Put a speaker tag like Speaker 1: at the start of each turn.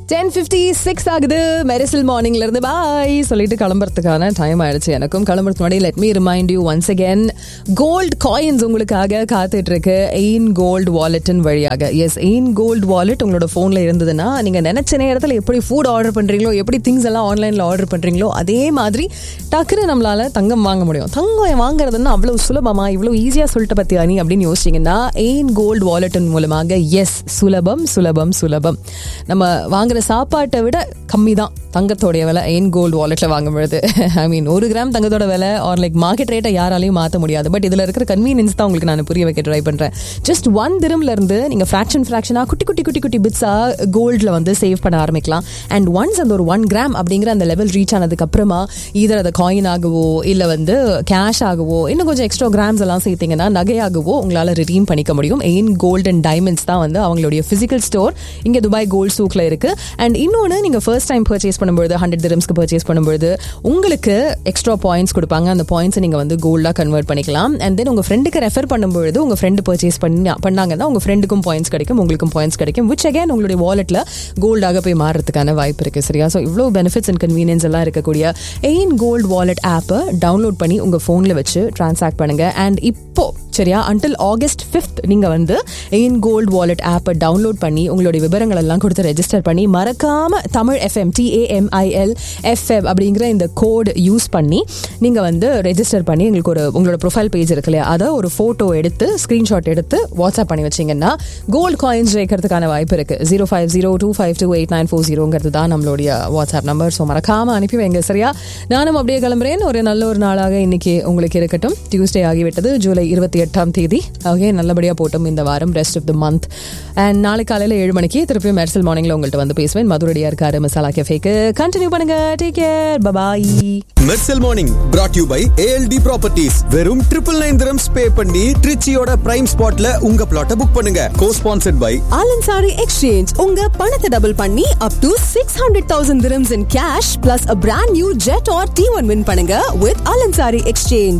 Speaker 1: ten fifty six ஆகுது மெரிசல் மார்னிங்ல இருந்து பாய் சொல்லிட்டு கிளம்புறதுக்கான டைம் ஆயிடுச்சு எனக்கும் கிளம்புறதுக்கு முன்னாடி let me remind you once again gold coins உங்களுக்காக காத்துட்டு இருக்கு எயின் கோல்டு வாலெட்டின் வழியாக எஸ் எயின் கோல்டு வாலெட் உங்களோட போன்ல இருந்ததுன்னா நீங்க நினைச்ச நேரத்தில் எப்படி ஃபுட் ஆர்டர் பண்றீங்களோ எப்படி திங்ஸ் எல்லாம் ஆன்லைன்ல ஆர்டர் பண்றீங்களோ அதே மாதிரி டக்குன்னு நம்மளால தங்கம் வாங்க முடியும் தங்கம் வாங்குறதுன்னா அவ்வளவு சுலபமா இவ்வளவு ஈஸியா சொல்லிட்டு பத்தியா நீ அப்படின்னு யோசிச்சீங்கன்னா எயின் கோல்டு வாலெட்டின் மூலமாக எஸ் சுலபம் சுலபம் சுலபம் நம்ம வாங்குற சாப்பாட்டை விட கம்மி தான் தங்கத்தோடைய விலை எயின் கோல்டு வாலெட்ல வாங்கும் பொழுது ஐ மீன் ஒரு கிராம் தங்கத்தோட விலை ஆர் லைக் மார்க்கெட் ரேட்டை யாராலையும் மாற்ற முடியாது பட் இதுல இருக்கிற கன்வீனியன்ஸ் தான் உங்களுக்கு நான் புரிய வைக்க ட்ரை பண்றேன் ஜஸ்ட் ஒன் திரம்ல இருந்து நீங்க ஃபிராக்ஷன் ஃபிராக்ஷனா குட்டி குட்டி குட்டி குட்டி பிட்ஸா கோல்ட்ல வந்து சேவ் பண்ண ஆரம்பிக்கலாம் அண்ட் ஒன்ஸ் அந்த ஒரு ஒன் கிராம் அப்படிங்கிற அந்த லெவல் ரீச் ஆனதுக்கு அப்புறமா இதர் அதை காயின் ஆகவோ இல்ல வந்து கேஷ் ஆகவோ இன்னும் கொஞ்சம் எக்ஸ்ட்ரா கிராம்ஸ் எல்லாம் சேர்த்தீங்கன்னா நகையாகவோ உங்களால ரிடீம் பண்ணிக்க முடியும் எயின் கோல்ட் அண்ட் டைமண்ட்ஸ் தான் வந்து அவங்களுடைய பிசிக்கல் ஸ்டோர் இங்க துபாய் கோல்ட் சூக்ல இருக்கு அண்ட் இன்னொன்று நீங்க ஃபர்ஸ்ட் டைம் பர்ச்சேஸ் பண்ணும்போது ஹண்ட்ரட் திரம்ஸ்க்கு பர்ச்சேஸ் பண்ணும்போது உங்களுக்கு எக்ஸ்ட்ரா பாயிண்ட்ஸ் கொடுப்பாங்க அந்த பாயிண்ட்ஸ் நீங்க வந்து கோல்டா கன்வெர்ட் பண்ணிக்கலாம் அண்ட் தென் உங்க ஃப்ரெண்டுக்கு ரெஃபர் பண்ணும்பொழுது உங்க ஃப்ரெண்டு பர்ச்சேஸ் பண்ணி பண்ணாங்கன்னா உங்க ஃப்ரெண்டுக்கும் பாயிண்ட்ஸ் கிடைக்கும் உங்களுக்கும் பாயிண்ட்ஸ் கிடைக்கும் விச் அகேன் உங்களுடைய வாலெட்ல கோல்டாக போய் மாறுறதுக்கான வாய்ப்பு இருக்கு சரியா ஸோ இவ்வளோ பெனிஃபிட்ஸ் அண்ட் கன்வீனியன்ஸ் எல்லாம் இருக்கக்கூடிய எயின் கோல்ட் வாலெட் ஆப்பை டவுன்லோட் பண்ணி உங்க ஃபோன்ல வச்சு டிரான்சாக்ட் பண்ணுங்க அண்ட் இப்போ சரியா அன்டில் ஆகஸ்ட் ஃபிஃப்த் நீங்க வந்து எயின் கோல்ட் வாலெட் ஆப்பை டவுன்லோட் பண்ணி உங்களுடைய விவரங்கள் எல்லாம் கொடுத்து ரெஜிஸ்டர் பண்ணி மறக்காம தமிழ் எஃப்எம் டிஏஎம்ஐஎல் எஃப்எம் அப்படிங்கிற இந்த கோட் யூஸ் பண்ணி நீங்க வந்து ரெஜிஸ்டர் பண்ணி எங்களுக்கு ஒரு உங்களோட ப்ரொஃபைல் பேஜ் இருக்கு இல்லையா அதை ஒரு போட்டோ எடுத்து ஸ்கிரீன்ஷாட் எடுத்து வாட்ஸ்அப் பண்ணி வச்சீங்கன்னா கோல்ட் காயின்ஸ் ஜெயிக்கிறதுக்கான வாய்ப்பு இருக்கு zero five zero two five two eight nine four ஜீரோங்கிறது தான் நம்மளுடைய வாட்ஸ்அப் நம்பர் ஸோ மறக்காம அனுப்பி வைங்க சரியா நானும் அப்படியே கிளம்புறேன் ஒரு நல்ல ஒரு நாளாக இன்னைக்கு உங்களுக்கு இருக்கட்டும் டியூஸ்டே ஆகிவிட்டது ஜூலை இருபத்தி எட்டாம் தேதி ஓகே நல்லபடியாக போட்டும் இந்த வாரம் rest of the month and நாளை காலையில் ஏழு மணிக்கு திருப்பியும் மெர்சல் மார்னிங்ல உங்கள்கிட்ட வந்து பேசுவேன் மதுரடியா இருக்காரு மசாலா கேஃபேக்கு கண்டினியூ பண்ணுங்க take care bye bye
Speaker 2: Mersal morning brought you by ALT properties வெறும் ட்ரிபிள் நைன் திரம்ஸ் பே பண்ணி ட்ரிச்சியோட பிரைம் ஸ்பாட்ல உங்க பிளாட்டை புக் பண்ணுங்க co sponsored by
Speaker 3: Al Ansari exchange உங்க பணத்தை டபுள் பண்ணி up to six hundred thousand dirhams in cash plus a brand new jet R T one win பண்ணுங்க வித் ஆலன்சாரி எக்ஸ்சேஞ்ச்